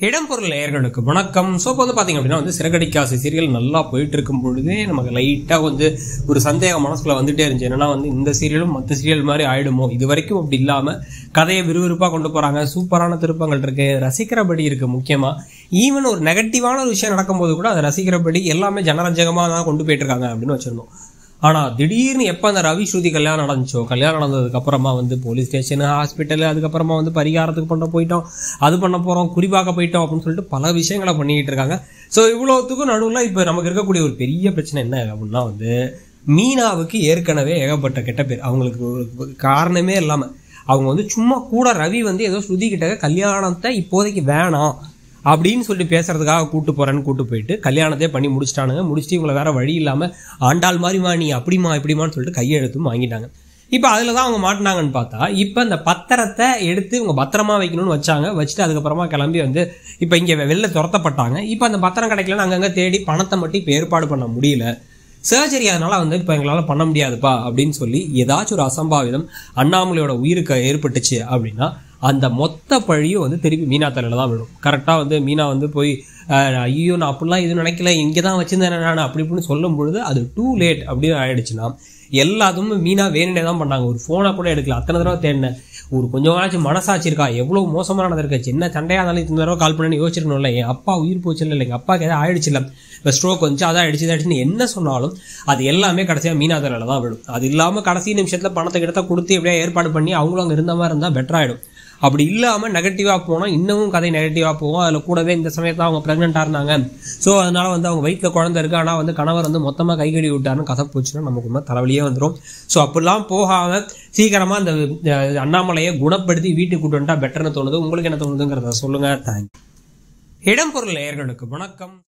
இடம்பொருள் நேயர்களுக்கு வணக்கம் ஸோ இப்போ வந்து பார்த்தீங்க அப்படின்னா வந்து சிறகடிக்காசு சீரியல் நல்லா போயிட்டு இருக்கும் பொழுதே நமக்கு லைட்டாக வந்து ஒரு சந்தேகம் மனசுக்குள்ள வந்துட்டே இருந்துச்சு என்னன்னா வந்து இந்த சீரியலும் மற்ற சீரியல் மாதிரி ஆயிடுமோ இது வரைக்கும் அப்படி இல்லாமல் கதையை விறுவிறுப்பாக கொண்டு போகிறாங்க சூப்பரான திருப்பங்கள் இருக்கு ரசிக்கிறபடி இருக்கு முக்கியமாக ஈவன் ஒரு நெகட்டிவான ஒரு விஷயம் நடக்கும்போது கூட அதை ரசிக்கிறபடி எல்லாமே ஜனரஞ்சகமாக தான் கொண்டு போயிட்டு இருக்காங்க அப்படின்னு வச்சிருந்தோம் ஆனால் திடீர்னு எப்போ அந்த ரவி ஸ்ருதி கல்யாணம் நடந்துச்சோ கல்யாணம் நடந்ததுக்கு அப்புறமா வந்து போலீஸ் ஸ்டேஷனு ஹாஸ்பிட்டலு அதுக்கப்புறமா வந்து பரிகாரத்துக்கு பண்ண போயிட்டோம் அது பண்ண போகிறோம் குறிப்பாக்க போயிட்டோம் அப்படின்னு சொல்லிட்டு பல விஷயங்களை பண்ணிக்கிட்டு இருக்காங்க ஸோ இவ்வளோத்துக்கும் நடுவில் இப்போ நமக்கு இருக்கக்கூடிய ஒரு பெரிய பிரச்சனை என்ன அப்படின்னா வந்து மீனாவுக்கு ஏற்கனவே ஏகப்பட்ட கெட்ட பேர் அவங்களுக்கு ஒரு காரணமே இல்லாமல் அவங்க வந்து சும்மா கூட ரவி வந்து ஏதோ ஸ்ருதி கிட்ட கல்யாணத்தை இப்போதைக்கு வேணாம் அப்படின்னு சொல்லி பேசுறதுக்காக கூட்டு போறேன்னு கூட்டு போயிட்டு கல்யாணத்தையே பண்ணி முடிச்சிட்டானுங்க முடிச்சுட்டு இவங்களை வேற வழி இல்லாம ஆண்டாள் மாதிரிமா நீ அப்படிமா இப்படிமான்னு சொல்லிட்டு கையெழுத்தும் வாங்கிட்டாங்க இப்போ அதில் தான் அவங்க மாட்டினாங்கன்னு பார்த்தா இப்போ இந்த பத்திரத்தை எடுத்து இவங்க பத்திரமா வைக்கணும்னு வச்சாங்க வச்சுட்டு அதுக்கப்புறமா கிளம்பி வந்து இப்போ இங்கே வெளில துரத்தப்பட்டாங்க இப்போ அந்த பத்திரம் கிடைக்கலன்னு அங்கங்கே தேடி பணத்தை மட்டும் இப்போ ஏற்பாடு பண்ண முடியல சர்ஜரி அதனால வந்து இப்போ எங்களால் பண்ண முடியாதுப்பா அப்படின்னு சொல்லி ஏதாச்சும் ஒரு அசம்பாவிதம் அண்ணாமலையோட உயிருக்கு ஏற்பட்டுச்சு அப்படின்னா அந்த மொத்த பழியும் வந்து திருப்பி மீனா தலையில தான் விடும் கரெக்டாக வந்து மீனா வந்து போய் அஹ், ஐயோ நான் அப்படிலாம் எதுவும் நினைக்கல இங்கே தான் வச்சிருந்தேன் நான் அப்படி இப்படின்னு சொல்லும் பொழுது அது டூ லேட் அப்படின்னு ஆயிடுச்சுன்னா எல்லாத்துமே மீனா வேணுனே தான் பண்ணாங்க ஒரு ஃபோனை கூட எடுக்கல அத்தனை தடவை தேடினேன் ஒரு கொஞ்சம் நாளாச்சும் மனசாட்சி இருக்கா எவ்வளோ மோசமானது இருக்கா சின்ன சண்டையாக இருந்தாலும் இத்தனை தடவை கால் பண்ணி யோசிச்சிருக்கணும்ல என் அப்பா உயிர் போச்சு இல்லை எங்கள் அப்பாவுக்கு எதாவது ஆயிடுச்சு இல்லை இப்போ ஸ்ட்ரோக் வந்துச்சு அதான் ஆயிடுச்சு இதாக ஆயிடுச்சுன்னு என்ன சொன்னாலும் அது எல்லாமே கடைசியாக மீனா தலையில தான் விடும் அது இல்லாமல் கடைசி நிமிஷத்தில் பணத்தை கிட்ட கொடுத்து எப்படியா ஏற்பாடு பண்ணி அவங்களும் அங்கே இருந்த மாதிரி இருந்தால் பெட்டர் ஆகிடும் அப்படி இல்லாமல் நெகட்டிவாக போனால் இன்னமும் கதை நெகட்டிவாக போகும் அதில் கூடவே இந்த சமயத்தில் அவங்க ப்ரெக்னெண்ட்டாக இருந்தாங்க ஸோ அதனால வந்து அவங்க வயிற்றில் குழந்தை இருக்கு ஆனால் வந்து கணவர் வந்து மொத்தமாக கைகடி விட்டாருன்னு கதை போச்சுன்னா நமக்கு உண்மை தலைவலியே வந்துடும் ஸோ அப்படிலாம் போகாமல் சீக்கிரமாக அந்த அஹ், அண்ணாமலையை குணப்படுத்தி வீட்டுக்கு கூட்டு வந்துட்டா பெட்டர்னு தோணுது உங்களுக்கு என்ன தோணுதுங்கிறத சொல்லுங்கள் தேங்க்யூ இடம்பொருள் நேயர்களுக்கு வணக்கம்